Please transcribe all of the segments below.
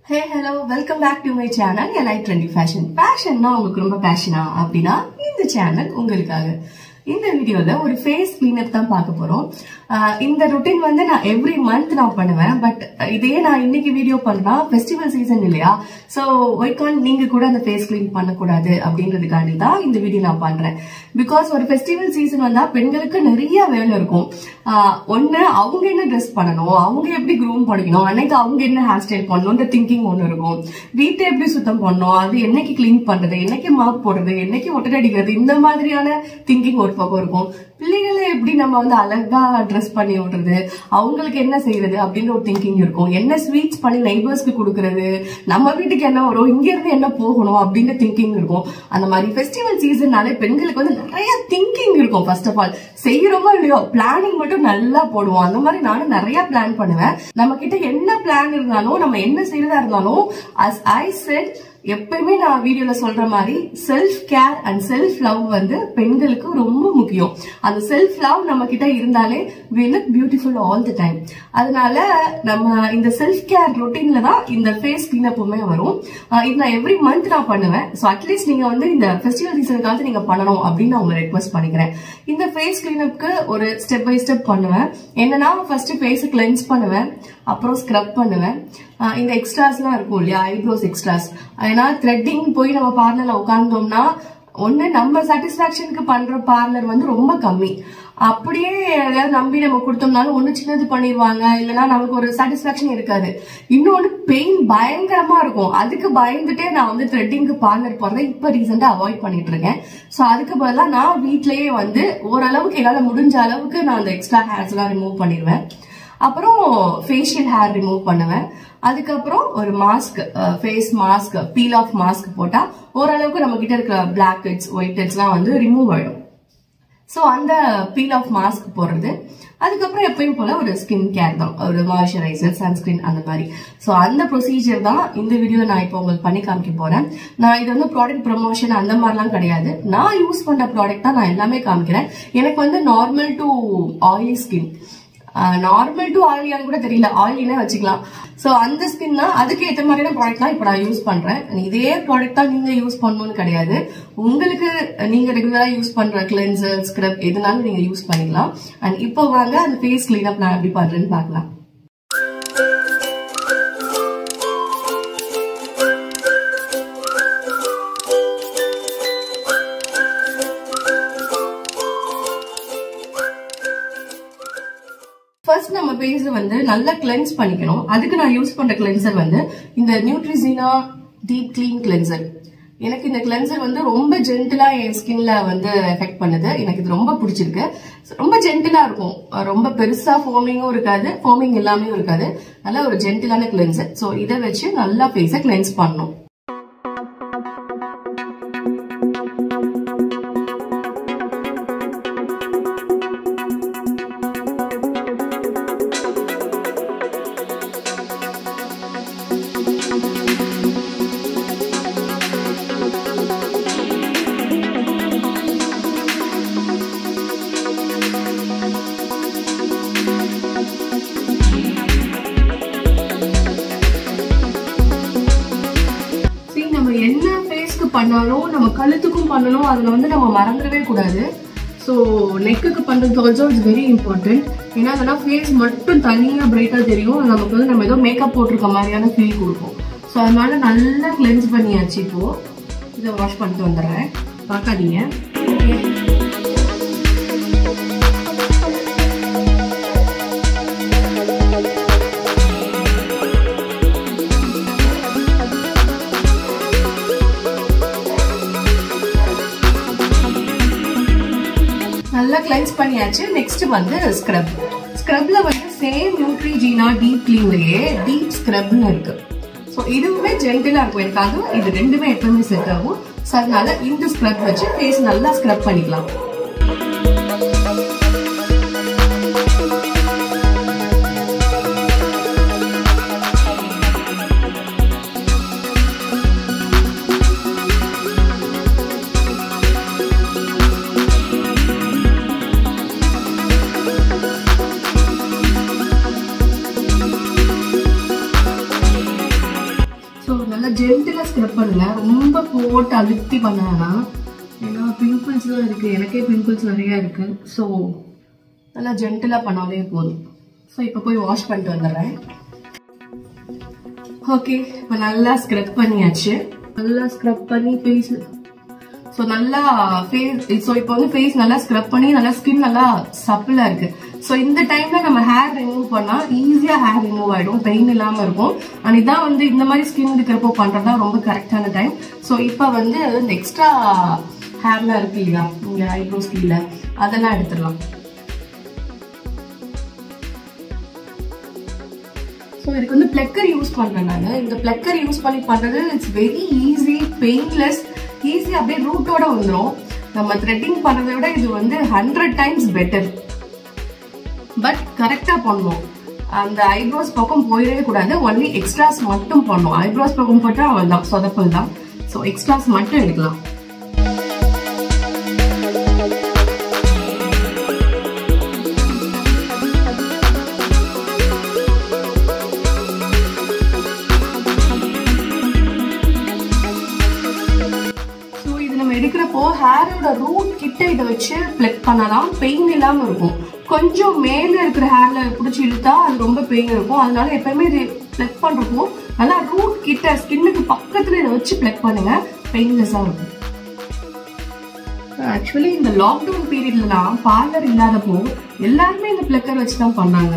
hey hello welcome back to my channel elite trendy fashion ஃபேஷன்னா உங்களுக்கு ரொம்ப பேஷனா அப்படின்னா இந்த சேனல் உங்களுக்காக இந்த வீடியோல ஒரு ஃபேஸ் கிளீனப் தான் பார்க்க போறோம் ஆஹ் இந்த ருட்டீன் வந்து நான் எவ்ரி மந்த் நான் பண்ணுவேன் பட் இதே நான் இன்னைக்கு வீடியோ பண்றா ஃபெஸ்டிவல் சீசன் இல்லையா சோ ஒய்கான் நீங்க கூட அந்த ஃபேஸ் கிளீன் பண்ணக்கூடாது அப்படின்றதுக்காண்டி தான் இந்த வீடியோ நான் பண்றேன் பிகாஸ் ஒரு ஃபெஸ்டிவல் சீசன் வந்தா பெண்களுக்கு நிறைய வேலை இருக்கும் ஆஹ் ஒண்ணு அவங்க என்ன ட்ரெஸ் பண்ணணும் அவங்க எப்படி க்ரூம் பண்ணிக்கணும் அன்னைக்கு அவங்க என்ன ஹேர் ஸ்டைல் பண்ணணும்ன்ற திங்கிங் ஒண்ணு இருக்கும் வீட்டை எப்படி சுத்தம் பண்ணணும் அது என்னைக்கு க்ளீன் பண்றது என்னைக்கு மாப் போடுறது என்னைக்கு ஒட்டடை அடிக்கிறது இந்த மாதிரியான திங்கிங் ஒரு பக்கம் இருக்கும் பிள்ளைகளை எப்படி நம்ம வந்து அழகா ட்ரெஸ் பண்ணி விடுறது அவங்களுக்கு என்ன செய்யறது அப்படின்ற ஒரு திங்கிங் இருக்கும் என்ன ஸ்வீட்ஸ் பண்ணி நெய்பர்ஸ்க்கு கொடுக்கறது நம்ம வீட்டுக்கு என்ன வரும் இங்க இருந்து என்ன போகணும் அப்படின்ற திங்கிங் இருக்கும் அந்த மாதிரி ஃபெஸ்டிவல் சீசன்னாலே பெண்களுக்கு வந்து நிறைய திங்கிங் இருக்கும் ஃபர்ஸ்ட் ஆஃப் ஆல் செய்யறோமோ இல்லையோ பிளானிங் மட்டும் நல்லா போடுவோம் அந்த மாதிரி நானும் நிறைய பிளான் பண்ணுவேன் நம்ம கிட்ட என்ன பிளான் இருந்தாலும் நம்ம என்ன செய்யறதா இருந்தாலும் அஸ் ஐ செட் எப்பயுமே நான் வீடியோல சொல்ற மாதிரி self care and self love வந்து பெண்களுக்கு ரொம்ப முக்கியம் அந்த செல்ஃப் லவ் நம்ம கிட்ட இருந்தாலே we look beautiful all the time அதனால நம்ம இந்த செல்ஃப் கேர் ரொட்டீன்ல தான் இந்த ஃபேஸ் கிளீனப்புமே வரும் ஆஹ் இது நான் எவ்ரி மந்த் நான் பண்ணுவேன் ஸோ அட்லீஸ்ட் நீங்க வந்து இந்த ஃபெஸ்டிவல் சீசனுக்காவது நீங்க பண்ணணும் அப்படின்னு நான் உங்களை ரெக்வஸ்ட் பண்ணிக்கிறேன் இந்த ஃபேஸ் கிளீனப்க்கு ஒரு ஸ்டெப் பை ஸ்டெப் பண்ணுவேன் என்னன்னா ஃபர்ஸ்ட் ஃபேஸை கிளென்ஸ் பண்ணுவேன் அப்புறம் ஸ்க்ரப் பண்ணுவேன் ஆஹ் இந்த எக்ஸ்ட்ராஸ்லாம் இருக்கும் இல்லையா ஐப்ரோஸ் எக்ஸ்ட்ராஸ் ஏன்னா த்ரெட்டிங் போய் நம்ம பார்லர்ல உட்கார்ந்தோம்னா ஒண்ணு நம்ம சாட்டிஸ்பாக்சனுக்கு பண்ற பார்லர் வந்து ரொம்ப கம்மி அப்படியே ஏதாவது நம்பி நம்ம கொடுத்தோம்னாலும் ஒண்ணு சின்னது பண்ணிடுவாங்க இல்லைன்னா நமக்கு ஒரு சாட்டிஸ்பாக்சன் இருக்காது இன்னொன்னு பெயின் பயங்கரமா இருக்கும் அதுக்கு பயந்துட்டே நான் வந்து த்ரெட்டிங்க்கு பார்லர் போறதை இப்ப ரீசெண்டா அவாய்ட் பண்ணிட்டு இருக்கேன் சோ அதுக்கு பதிலாக நான் வீட்லயே வந்து ஓரளவுக்கு என்னால முடிஞ்ச அளவுக்கு நான் அந்த எக்ஸ்ட்ரா ஹேர்ஸ் எல்லாம் ரிமூவ் பண்ணிடுவேன் அப்புறம் ஃபேஷியல் ஹேர் ரிமூவ் பண்ணுவேன் அதுக்கப்புறம் ஒரு mask face mask peel off mask போட்டா ஓரளவுக்கு நம்ம கிட்ட இருக்கிற பிளாக் ஹெட்ஸ் ஒயிட் ஹெட்ஸ்லாம் வந்து ரிமூவ் ஆயிடும் ஸோ அந்த பீல் ஆஃப் மாஸ்க் போடுறது அதுக்கப்புறம் எப்பயும் போல ஒரு ஸ்கின் கேர் தான் ஒரு மாய்ஸ்சரைசர் சன்ஸ்கிரீன் அந்த மாதிரி ஸோ அந்த ப்ரொசீஜர் தான் இந்த வீடியோ நான் இப்போ உங்களுக்கு பண்ணி காமிக்க போறேன் நான் இது வந்து ப்ராடக்ட் ப்ரமோஷன் அந்த மாதிரிலாம் கிடையாது நான் யூஸ் பண்ற ப்ராடக்ட் தான் நான் எல்லாமே காமிக்கிறேன் எனக்கு வந்து normal to oily skin normal to ஆயிலியான்னு கூட தெரியல ஆயிலினே வச்சுக்கலாம் ஸோ அந்த ஸ்கின் தான் அதுக்கு ஏற்ற மாதிரியான ப்ராடக்ட் தான் இப்போ நான் யூஸ் பண்றேன் இதே ப்ராடக்ட் தான் நீங்க யூஸ் பண்ணணும்னு கிடையாது உங்களுக்கு நீங்க ரெகுலரா யூஸ் பண்ற கிளென்சர் ஸ்க்ரப் எதுனாலும் நீங்க யூஸ் பண்ணிக்கலாம் அண்ட் இப்போ வாங்க அந்த ஃபேஸ் கிளீனப் நான் எப்படி பண்றேன்னு பார்க்கலாம் ஃபர்ஸ்ட் நம்ம ஃபேஸ் வந்து நல்லா கிளென்ஸ் பண்ணிக்கணும் அதுக்கு நான் யூஸ் பண்ற கிளென்சர் வந்து இந்த நியூட்ரிசினா டீப் கிளீன் கிளென்சர் எனக்கு இந்த கிளென்சர் வந்து ரொம்ப ஜென்டிலா என் ஸ்கின்ல வந்து எஃபெக்ட் பண்ணுது எனக்கு இது ரொம்ப பிடிச்சிருக்கு ரொம்ப ஜென்டிலா இருக்கும் ரொம்ப பெருசா ஃபோமிங்கும் இருக்காது ஃபோமிங் எல்லாமே இருக்காது நல்ல ஒரு ஜென்டிலான கிளென்சர் ஸோ இதை வச்சு நல்லா ஃபேஸை கிளென்ஸ் பண்ணணும் நம்ம என்ன ஃபேஸ்க்கு பண்ணாலும் நம்ம கழுத்துக்கும் பண்ணணும் அதில் வந்து நம்ம மறந்துடவே கூடாது ஸோ நெக்குக்கு பண்ணுறது ஆல்சோ இட்ஸ் வெரி இம்பார்ட்டன்ட் ஏன்னா அதெல்லாம் ஃபேஸ் மட்டும் தனியாக பிரைட்டாக தெரியும் நமக்கு வந்து நம்ம ஏதோ மேக்கப் போட்டிருக்க மாதிரியான ஃபீல் கொடுக்கும் ஸோ அதனால நல்லா கிளென்ஸ் பண்ணியாச்சு இப்போ இதை வாஷ் பண்ணிட்டு வந்துடுறேன் பார்க்காதீங்க நல்லா கிளென்ஸ் பண்ணியாச்சு நெக்ஸ்ட் வந்து ஸ்க்ரப் ஸ்க்ரப்ல வந்து சேம் நியூட்ரிஜீனா டீப் கிளீன்லயே டீப் ஸ்க்ரப்னு இருக்கு ஸோ இதுவுமே ஜென்டிலா இருக்கும் எனக்கு அதுவும் இது ரெண்டுமே எப்பவுமே செட் ஆகும் ஸோ அதனால இந்த ஸ்க்ரப் வச்சு ஃபேஸ் நல்லா ஸ்க்ரப் பண்ணிக்கலாம் ஸோ நல்லா ஜென்டிலாக ஸ்க்ரப் பண்ணுங்க ரொம்ப போட்டு அழுத்தி பண்ணானா ஏன்னா பிம்பிள்ஸ்லாம் இருக்குது எனக்கே பிம்பிள்ஸ் நிறைய இருக்குது ஸோ நல்லா ஜென்டிலாக பண்ணாலே போதும் ஸோ இப்போ போய் வாஷ் பண்ணிட்டு வந்துடுறேன் ஓகே இப்போ நல்லா ஸ்க்ரப் பண்ணியாச்சு நல்லா ஸ்க்ரப் பண்ணி ஃபேஸ் ஸோ நல்லா ஃபேஸ் ஸோ இப்போ வந்து ஃபேஸ் நல்லா ஸ்க்ரப் பண்ணி நல்லா ஸ்கின் நல்லா சப்பிளா இருக்கு ஸோ இந்த டைம்ல நம்ம ஹேர் ரிமூவ் பண்ணா ஈஸியா ஹேர் ரிமூவ் ஆயிடும் பெயின் இல்லாம இருக்கும் அண்ட் இதான் வந்து இந்த மாதிரி ஸ்கின் இருக்கிறப்போ பண்றதா ரொம்ப கரெக்டான டைம் ஸோ இப்போ வந்து இந்த எக்ஸ்ட்ரா ஹேர்லாம் இருக்கு இல்லையா இங்க ஐப்ரோஸ் கீழே அதெல்லாம் எடுத்துடலாம் ஸோ இதுக்கு வந்து பிளக்கர் யூஸ் பண்றேன் நான் இந்த பிளக்கர் யூஸ் பண்ணி பண்றது it's very easy painless easy அப்படியே ரூட்டோட வந்துடும் நம்ம த்ரெட்டிங் பண்றதை விட இது வந்து ஹண்ட்ரட் டைம்ஸ் பெட்டர் பட் கரெக்டா பண்ணணும் அந்த ஐப்ரோஸ் பக்கம் போயிடவே கூடாது ஒன்லி எக்ஸ்ட்ராஸ் மட்டும் பண்ணணும் ஐப்ரோஸ் பக்கம் போட்டா அவள் தான் சொதப்பல் தான் ஸோ எக்ஸ்ட்ராஸ் மட்டும் எடுக்கலாம் ஸோ இது நம்ம எடுக்கிறப்போ ஹேரோட ரூட் கிட்ட இதை வச்சு பிளக் பண்ணலாம் பெயின் இல்லாம இருக்கும் கொஞ்சம் மேல இருக்கிற ஹேர்ல பிடிச்சி இழுத்தா அது ரொம்ப பெயின் இருக்கும் அதனால எப்பயுமே இது பிளக் பண்றப்போ நல்லா ரூட் கிட்ட ஸ்கின்னுக்கு பக்கத்துல இதை வச்சு பிளக் பண்ணுங்க பெயின்லெஸ்ஸா இருக்கும் ஆக்சுவலி இந்த லாக்டவுன் பீரியட்லலாம் பார்லர் இல்லாதப்போ எல்லாருமே இந்த பிளக்கர் வச்சு தான் பண்ணாங்க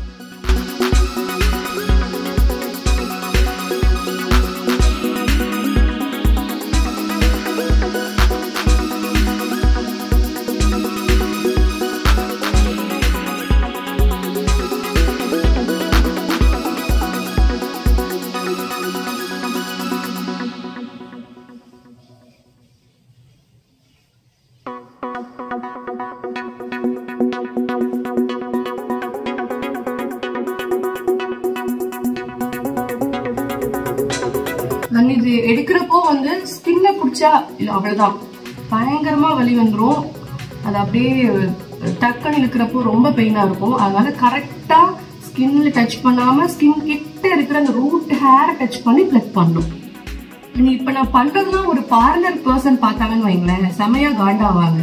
அண்ட் இது எடுக்கிறப்போ வந்து ஸ்கின்ல பிடிச்சா இல்ல அவ்வளவுதான் பயங்கரமா வலி வந்துரும் அது அப்படியே டக்குன்னு இழுக்கிறப்போ ரொம்ப பெயினா இருக்கும் அதனால கரெக்டா ஸ்கின்ல டச் பண்ணாம ஸ்கின் கிட்ட இருக்கிற அந்த ரூட் ஹேரை டச் பண்ணி பிளக் பண்ணும் நீ இப்ப நான் பண்றதுலாம் ஒரு பார்லர் பர்சன் பார்த்தாங்கன்னு வைங்களேன் செமையா காண்டாவாங்க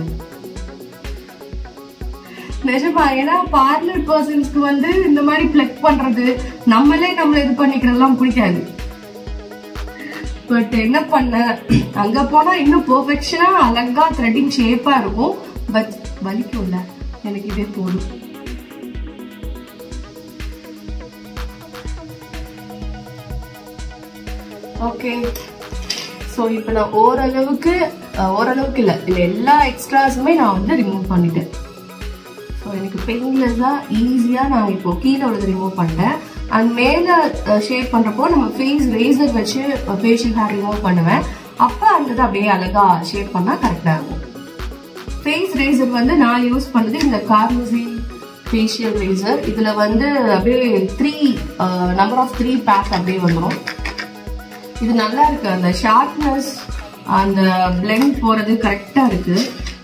நிஜமா ஏன்னா பார்லர் பர்சன்ஸ்க்கு வந்து இந்த மாதிரி பிளக் பண்றது நம்மளே நம்மள இது பண்ணிக்கிறதெல்லாம் பிடிக்காது பட் என்ன பண்ண அங்க போனா இன்னும் பெர்ஃபெக்ஷனா அழகா த்ரெட்டிங் ஷேப்பா இருக்கும் பட் வலிக்கும்ல எனக்கு இதே போதும் ஓகே ஸோ இப்போ நான் ஓரளவுக்கு அஹ், ஓரளவுக்கு இல்லை இல்லை எல்லா எக்ஸ்ட்ராஸுமே நான் வந்து ரிமூவ் பண்ணிட்டேன் ஸோ எனக்கு பெயின்லெஸ்ஸாக ஈஸியாக நான் இப்போ கீழே உள்ளது ரிமூவ் பண்ணிட்டேன் அண்ட் மேலே ஷேப் பண்ணுறப்போ நம்ம ஃபேஸ் ரேசர் வச்சு ஃபேஷியல் ஹேர் ரிமூவ் பண்ணுவேன் அப்போ அந்த இது அப்படியே அழகா ஷேப் பண்ணால் கரெக்டாக இருக்கும் ஃபேஸ் ரேசர் வந்து நான் யூஸ் பண்ணது இந்த கார்மசி ஃபேஷியல் ரேசர் இதில் வந்து அப்படியே three number off three pack அப்படியே வந்துடும் இது நல்லா இருக்கு அந்த ஷார்ப்னஸ் அந்த பிளெண்ட் போறது கரெக்டா இருக்கு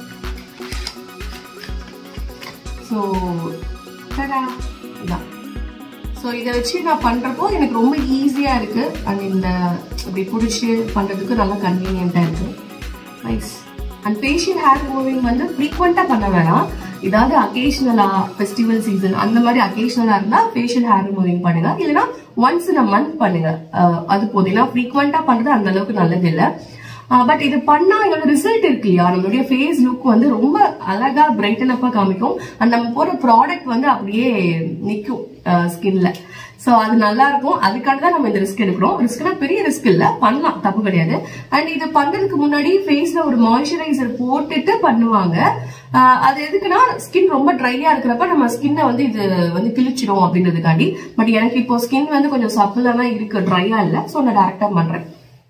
ஸோ இதான் ஸோ இதை வச்சு நான் பண்றப்போ எனக்கு ரொம்ப ஈஸியா இருக்கு அண்ட் இந்த இப்படி பிடிச்சி பண்றதுக்கு நல்லா கன்வீனியன்ட்டா இருக்கு nice and facial hair moving வந்து ஃப்ரீக்வெண்டா பண்ண வேணாம் ஏதாவது அகேஷனலா ஃபெஸ்டிவல் சீசன் அந்த மாதிரி அகேஷனலா இருந்தா ஃபேஷியல் ஹேர் மூவிங் பண்ணுங்க இல்லைன்னா ஒன்ஸ் இன் அ மந்த் பண்ணுங்க அஹ் அது போதும் ஏன்னா ஃப்ரீக்வெண்டா பண்றது அந்த அளவுக்கு நல்லது இல்லை பட் இது பண்ணா இதோட ரிசல்ட் இருக்கு இல்லையா நம்மளுடைய ஃபேஸ் லுக் வந்து ரொம்ப அழகா பிரைட்டன் அப்பா காமிக்கும் அண்ட் நம்ம போற ப்ராடக்ட் வந்து அப்படியே நிக்கும் ஸ்கின்ல சோ அது நல்லா இருக்கும் அதுக்காக தான் நம்ம இந்த ரிஸ்க் எடுக்கிறோம் ரிஸ்க்னா பெரிய ரிஸ்க் இல்ல பண்ணலாம் தப்பு கிடையாது அண்ட் இது பண்றதுக்கு முன்னாடி ஃபேஸ்ல ஒரு மாய்ஸ்சரைசர் போட்டுட்டு பண்ணுவாங்க ஆஹ் அது எதுக்குன்னா ஸ்கின் ரொம்ப ட்ரையா இருக்கிறப்ப நம்ம ஸ்கின்னை வந்து இது வந்து கிழிச்சிடும் அப்படின்றதுக்காண்டி பட் எனக்கு இப்போ ஸ்கின் வந்து கொஞ்சம் சப்பிளா தான் இருக்கு ட்ரையா இல்ல சோ நான் டேரக்டா பண்றேன்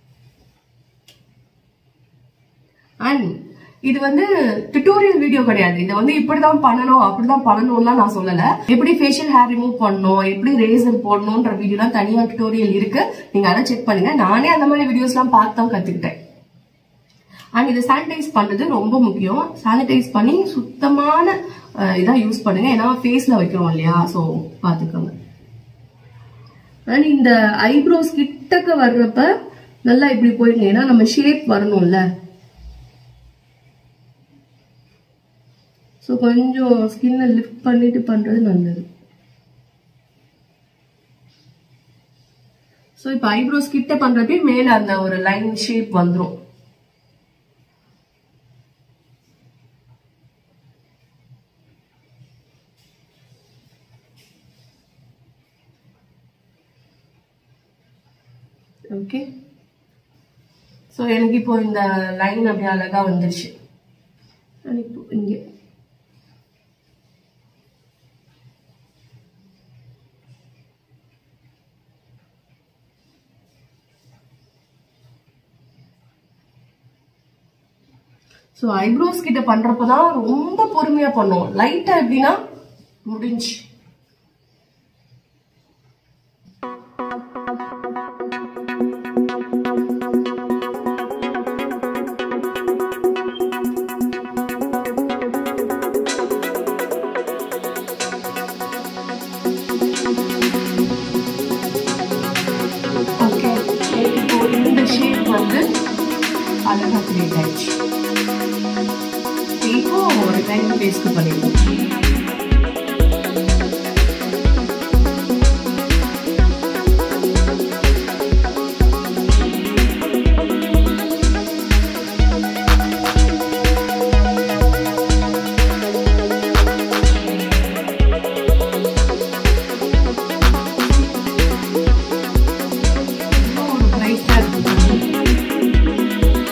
அண்ட் இது வந்து டுட்டோரியல் வீடியோ கிடையாது இது வந்து இப்படிதான் பண்ணணும் அப்படிதான் பண்ணணும்லாம் நான் சொல்லல எப்படி ஃபேஷியல் ஹேர் ரிமூவ் பண்ணணும் எப்படி ரேசர் போடணும்ன்ற வீடியோலாம் தனியா டுட்டோரியல் இருக்கு நீங்க அதை செக் பண்ணுங்க நானே அந்த மாதிரி வீடியோஸ்லாம் பார்த்து தான் கத்துக்கிட்டேன் அண்ட் இதை சானிடைஸ் பண்றது ரொம்ப முக்கியம் சானிடைஸ் பண்ணி சுத்தமான அஹ், இதா யூஸ் பண்ணுங்க ஏன்னா ஃபேஸ்ல வைக்கிறோம் இல்லையா ஸோ பாத்துக்கோங்க அண்ட் இந்த ஐப்ரோஸ் கிட்டக்க வர்றப்ப நல்லா இப்படி போயிடுங்க ஏன்னா நம்ம ஷேப் வரணும்ல ஸோ கொஞ்சம் ஸ்கின்னை லிஃப்ட் பண்ணிட்டு பண்றது நல்லது ஸோ இப்போ ஐப்ரோஸ் கிட்ட பண்றப்பே மேல அந்த ஒரு லைன் ஷேப் வந்துடும் ஓகே ஸோ எனக்கு இப்போ இந்த லைன் அப்படியே அழகா வந்துருச்சு நான் இப்போ இங்கே ஸோ ஐப்ரோஸ் கிட்ட பண்றப்பதான் ரொம்ப பொறுமையா பண்ணுவோம் லைட்டா எப்படின்னா முடிஞ்சு ஓகே இப்போ இந்த ஷேப் வந்து அழகா கிரியேட் ஆயிடுச்சு இப்போ ஒரு டைம் பேஸ்ட் பண்ணிடுவோம் இன்னும் ஒரு பிரைட்டா இருக்கு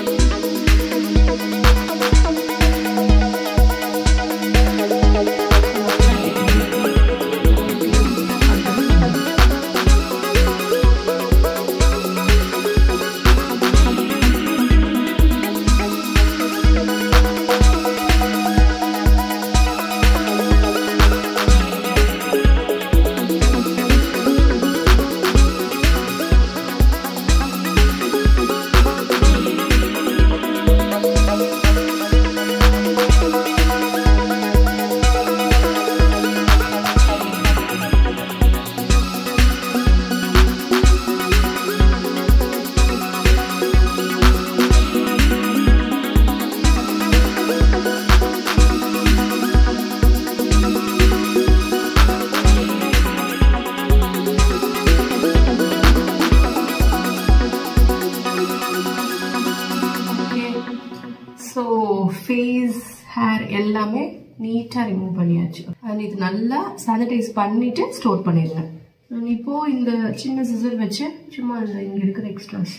ஓகே ஸோ ஃபேஸ் ஹேர் எல்லாமே நீட்டாக ரிமூவ் பண்ணியாச்சு அண்ட் இது நல்லா சானிடைஸ் பண்ணிட்டு ஸ்டோர் பண்ணிடுங்க அண்ட் இப்போ இந்த சின்ன சிசர் வச்சு சும்மா இந்த இங்கே இருக்கிற எக்ஸ்ட்ராஸ்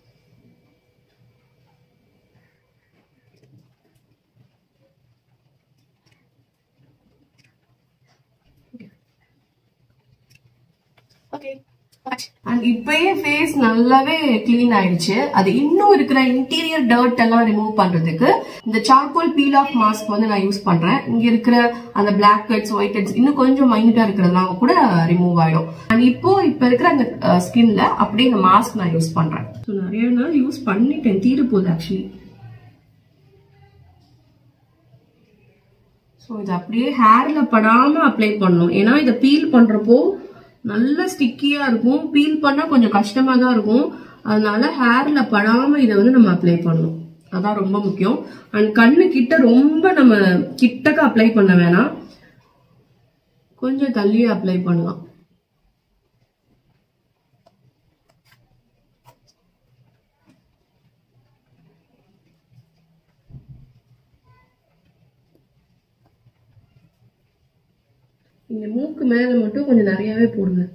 ஓகே அண்ட் இப்பயே ஃபேஸ் நல்லாவே க்ளீன் ஆயிடுச்சு அது இன்னும் இருக்கிற இன்டீரியர் டர்ட் எல்லாம் ரிமூவ் பண்றதுக்கு இந்த சார்கோல் பீல் ஆஃப் மாஸ்க் வந்து நான் யூஸ் பண்றேன் இங்க இருக்கிற அந்த பிளாக் ஹெட்ஸ் ஒயிட் ஹெட்ஸ் இன்னும் கொஞ்சம் மைனூட்டா இருக்கிறதெல்லாம் கூட ரிமூவ் ஆயிடும் அண்ட் இப்போ இப்ப இருக்கிற அந்த ஸ்கின்ல அப்படியே இந்த மாஸ்க் நான் யூஸ் பண்றேன் ஸோ நிறைய நாள் யூஸ் பண்ணிட்டேன் தீர போகுது ஆக்சுவலி ஸோ இது அப்படியே ஹேர்ல படாம அப்ளை பண்ணணும் ஏன்னா இதை பீல் பண்றப்போ நல்ல ஸ்டிக்கியா இருக்கும் பீல் பண்ணா கொஞ்சம் கஷ்டமா தான் இருக்கும் அதனால ஹேர்ல படாம இதை வந்து நம்ம அப்ளை பண்ணணும் அதான் ரொம்ப முக்கியம் அண்ட் கண்ணு கிட்ட ரொம்ப நம்ம கிட்டக்க அப்ளை பண்ண வேணாம் கொஞ்சம் தள்ளியே அப்ளை பண்ணலாம் இந்த மூக்கு மேல மட்டும் கொஞ்சம் நிறையவே போடுங்க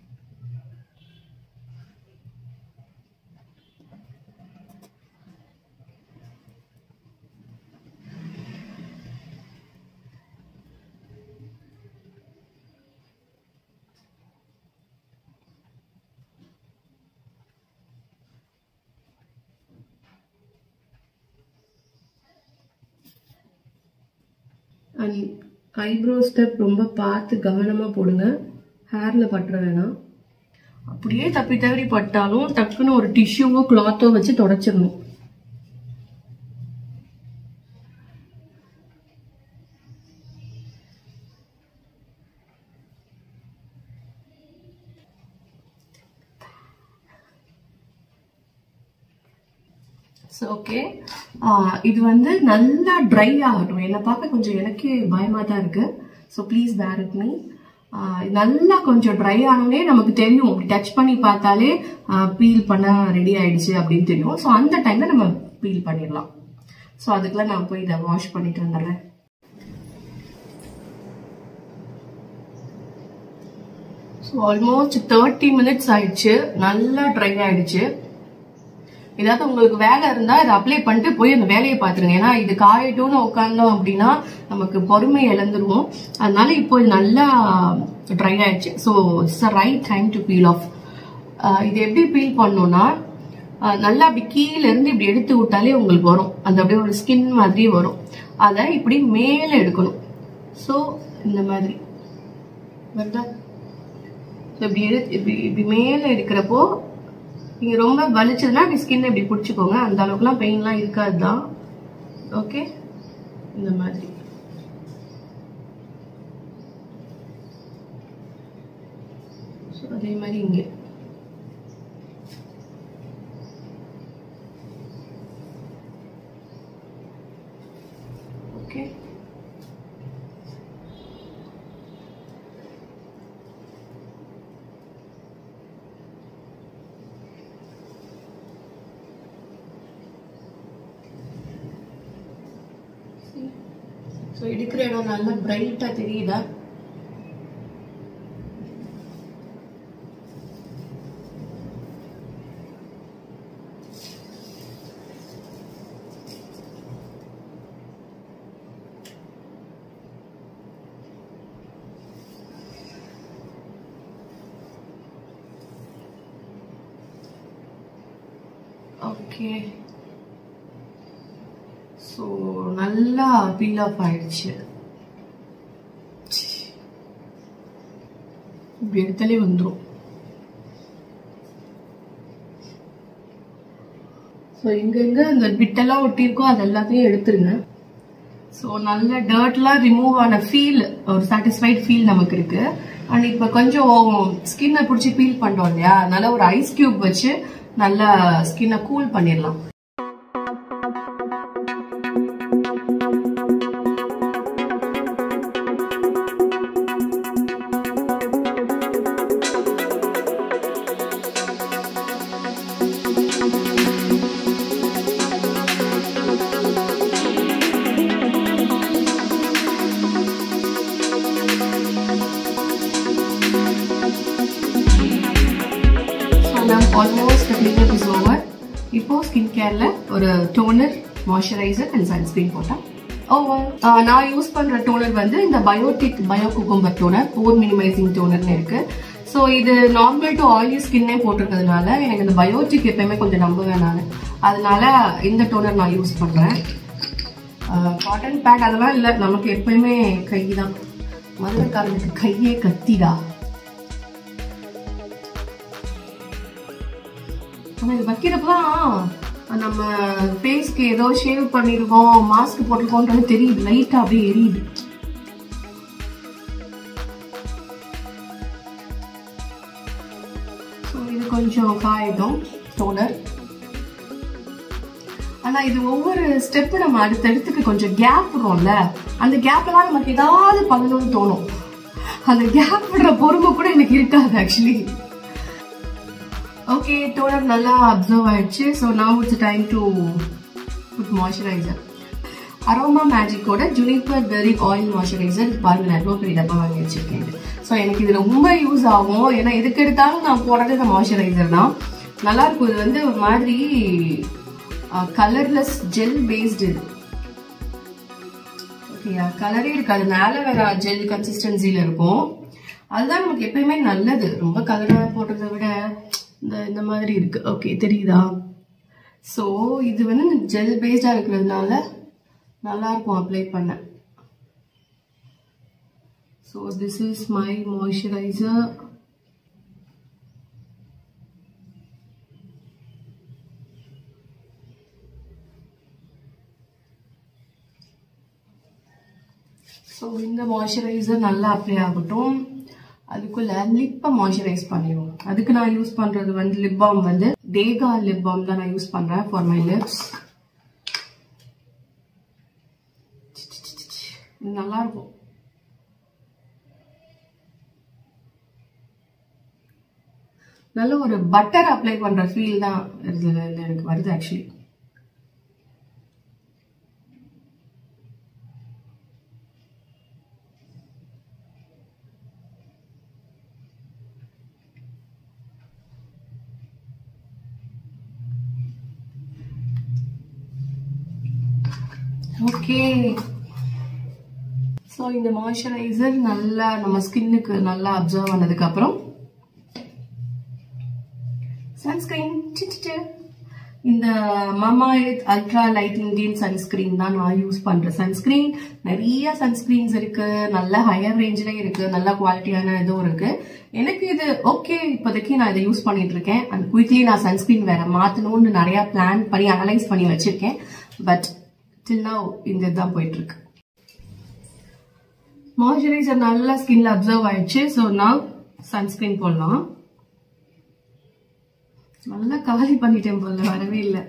அண்ட் ஐப்ரோ ஸ்டெப் ரொம்ப பார்த்து கவனமா போடுங்க ஹேர்ல பற்ற வேணாம் அப்படியே தப்பி தவறி பட்டாலும் டக்குன்னு ஒரு டிஷ்யூவோ கிளாத்தோ வச்சு தொடச்சிடணும் ஸோ ஓகே இது வந்து நல்லா ட்ரை ஆகட்டும் என்னை பார்க்க கொஞ்சம் எனக்கே பயமாக தான் இருக்கு so please bear with me நல்லா கொஞ்சம் ட்ரை ஆனோடனே நமக்கு தெரியும் டச் பண்ணி பார்த்தாலே பீல் பண்ண ரெடி ஆயிடுச்சு அப்படின்னு தெரியும் ஸோ அந்த டைம்ல நம்ம பீல் பண்ணிடலாம் ஸோ அதுக்கெல்லாம் நான் போய் இதை வாஷ் பண்ணிட்டு வந்துடுறேன் ஸோ ஆல்மோஸ்ட் தேர்ட்டி மினிட்ஸ் ஆயிடுச்சு நல்லா ட்ரை ஆயிடுச்சு ஏதாவது உங்களுக்கு வேலை இருந்தா இதை அப்ளை பண்ணிட்டு போய் அந்த வேலையை பார்த்துருங்க ஏன்னா இது காயட்டும்னு உட்காந்தோம் அப்படின்னா நமக்கு பொறுமை இழந்துருவோம் அதனால இப்போ இது நல்லா ட்ரை ஆயிடுச்சு so it's a right time to peel off இது எப்படி பீல் பண்ணோம்னா அஹ், நல்லா அப்படி கீழே இருந்து இப்படி எடுத்து விட்டாலே உங்களுக்கு வரும் அந்த அப்படியே ஒரு ஸ்கின் மாதிரி வரும் அதை இப்படி மேலே எடுக்கணும் ஸோ இந்த மாதிரி வருதா So, இப்படி எடு இப்படி இப்படி மேலே எடுக்கிறப்போ நீங்க ரொம்ப வலிச்சதுன்னா இப்படி ஸ்கின் இப்படி பிடிச்சிக்கோங்க அந்த அளவுக்குலாம் பெயின்லாம் இருக்காது தான் ஓகே இந்த மாதிரி So, அதே மாதிரி இங்கே ஓகே ஸோ எடுக்கிற இடம் நல்லா பிரைட்டா தெரியுதா ஓகே ஸோ நல்லா பீல் ஆஃப் ஆயிடுச்சு இப்படி எடுத்தாலே வந்துடும் ஸோ எங்கெங்க அந்த பிட்டெல்லாம் ஒட்டியிருக்கோ அது எல்லாத்தையும் எடுத்துருங்க ஸோ நல்ல டர்ட்லாம் ரிமூவ் ஆன ஃபீல் ஒரு சாட்டிஸ்ஃபைட் ஃபீல் நமக்கு இருக்கு அண்ட் இப்போ கொஞ்சம் ஸ்கின்னை பிடிச்சி பீல் பண்றோம் இல்லையா அதனால ஒரு ஐஸ் கியூப் வச்சு நல்லா ஸ்கின்னை கூல் பண்ணிடலாம் ஆல்மோஸ்ட் கிளீனப் இஸ் ஓவர் இப்போ ஸ்கின் கேர்ல ஒரு டோனர் மாய்ஸ்சரைசர் அண்ட் சன்ஸ்கிரீன் போட்டா ஓவர் நான் யூஸ் பண்ற டோனர் வந்து இந்த Biotique bio cucumber toner pore minimising டோனர்னு இருக்கு ஸோ இது நார்மல் டு ஆயிலி ஸ்கின்னே போட்டிருக்கிறதுனால எனக்கு இந்த பயோட்டிக் எப்பயுமே கொஞ்சம் நம்புவேன் நான் அதனால இந்த டோனர் நான் யூஸ் பண்றேன் காட்டன் பேட் அதெல்லாம் இல்லை நமக்கு எப்பயுமே கை தான் மதுரைக்காரனுக்கு கையே கத்திடா ஆனா இது வைக்கிறப்பதான் நம்ம ஃபேஸ்க்கு ஏதோ ஷேவ் பண்ணிருக்கோம் மாஸ்க் போட்டிருக்கோன்றது தெரியுது லைட்டா அப்படியே எரியுது ஸோ இது கொஞ்சம் காயிடும் டோனர் ஆனா இது ஒவ்வொரு ஸ்டெப் நம்ம அடுத்தடுத்துக்கு கொஞ்சம் கேப் விடுறோம்ல அந்த கேப்ல தான் நமக்கு ஏதாவது பண்ணணும்னு தோணும் அந்த கேப் விடுற பொறுமை கூட எனக்கு இருக்காது ஆக்சுவலி ஓகே டோனர் நல்லா அப்சர்வ் ஆயிடுச்சு so now it's time to put moisturiser aroma மேஜிக்கோட ஜுனிப்பர் பெரி ஆயில் மாய்ஸ்சரைசர் பாருங்க நான் எவ்வளோ பெரிய டப்பா வாங்கி வச்சிருக்கேன் ஸோ எனக்கு இது ரொம்ப யூஸ் ஆகும் ஏன்னா எதுக்கு எடுத்தாலும் நான் போடுறது இந்த மாய்ஸ்சரைசர் தான் நல்லா இருக்கும் இது வந்து ஒரு மாதிரி கலர்லெஸ் ஜெல் பேஸ்டு இது ஓகேயா கலரே இருக்காது மேல வேற ஜெல் கன்சிஸ்டன்சில இருக்கும் அதுதான் நமக்கு எப்பயுமே நல்லது ரொம்ப கலரா போடுறதை விட இந்த இந்த மாதிரி இருக்கு ஓகே தெரியுதா ஸோ இது வந்து ஜெல் பேஸ்டா இருக்கிறதுனால நல்லா இருக்கும் அப்ளை பண்ண so this is my moisturiser so இந்த மாய்ஸ்சரைசர் நல்லா அப்ளை ஆகட்டும் அதுக்குள்ள லிப்பை மாய்ஸ்சரைஸ் பண்ணிடுவோம் அதுக்கு நான் யூஸ் பண்றது வந்து லிப் பாம் வந்து டேகா லிப் பாம் தான் நான் யூஸ் பண்றேன் ஃபார் மை லிப்ஸ் இது நல்லா இருக்கும் நல்ல ஒரு பட்டர் அப்ளை பண்ற ஃபீல் தான் இதுல எனக்கு வருது ஆக்சுவலி ஓகே ஸோ இந்த மாய்ஸ்சரைசர் நல்லா நம்ம ஸ்கின்னுக்கு நல்லா அப்சர்வ் ஆனதுக்கு அப்புறம் சன்ஸ்கிரீன் சிச்சிட்டு இந்த Mamaearth ultra light Indian sunscreen தான் நான் யூஸ் பண்ற சன்ஸ்கிரீன் நிறைய சன்ஸ்கிரீன்ஸ் இருக்கு நல்ல ஹையர் ரேஞ்சில இருக்கு நல்ல குவாலிட்டியான இதுவும் இருக்கு எனக்கு இது ஓகே இப்போதைக்கு நான் இதை யூஸ் பண்ணிட்டு இருக்கேன் அண்ட் குயிக்லி நான் சன்ஸ்கிரீன் வேற மாத்தணும்னு நிறைய பிளான் பண்ணி அனலைஸ் பண்ணி வச்சிருக்கேன் பட் டில் நவ் இந்த இதுதான் போயிட்டு இருக்கு மாய்ஸ்சரைசர் நல்லா ஸ்கின்ல அப்சர்வ் ஆயிடுச்சு ஸோ நான் சன்ஸ்கிரீன் போடலாம் நல்லா காலி பண்ணிட்டேன் போல வரவே இல்லை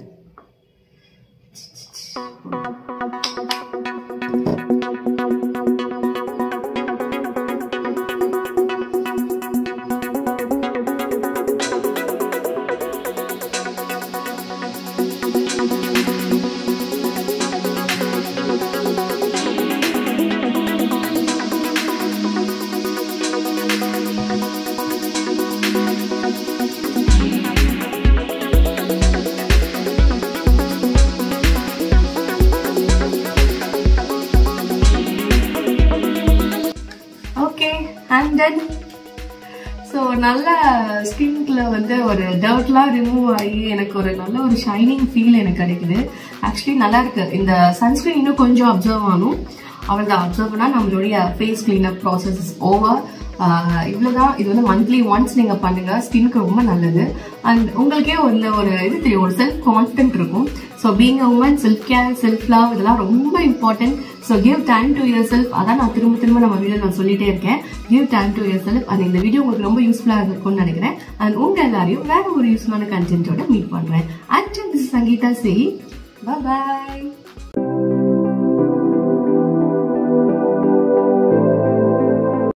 ஓகே அண்ட் தென் ஸோ நல்ல ஸ்கின்ல வந்து ஒரு டர்ட்லாம் ரிமூவ் ஆகி எனக்கு ஒரு நல்ல ஒரு ஷைனிங் ஃபீல் எனக்கு கிடைக்குது ஆக்சுவலி நல்லா இருக்கு இந்த சன்ஸ்கிரீன் இன்னும் கொஞ்சம் அப்சர்வ் ஆகணும் அவ்வளோதான் அப்சர்வ் பண்ணால் நம்மளுடைய face cleanup process is over இவ்வளோதான் இது வந்து மந்த்லி ஒன்ஸ் நீங்கள் பண்ணுங்க ஸ்கின்க்கு ரொம்ப நல்லது அண்ட் உங்களுக்கே ஒரு ஒரு இது தெரியும் ஒரு செல்ஃப் கான்ஃபிடென்ட் இருக்கும் so being a woman self care self love இதெல்லாம் ரொம்ப important so give time to yourself அதான் நான் திரும்ப திரும்ப நம்ம வீடியோ நான் சொல்லிட்டே இருக்கேன் give time to yourself and இந்த வீடியோ உங்களுக்கு ரொம்ப யூஸ்ஃபுல்லாக இருக்கும்னு நினைக்கிறேன் அண்ட் உங்க எல்லாரையும் வேற ஒரு யூஸ்ஃபுல்லான கண்டென்ட்டோட மீட் பண்றேன் and this Sangeetha see bye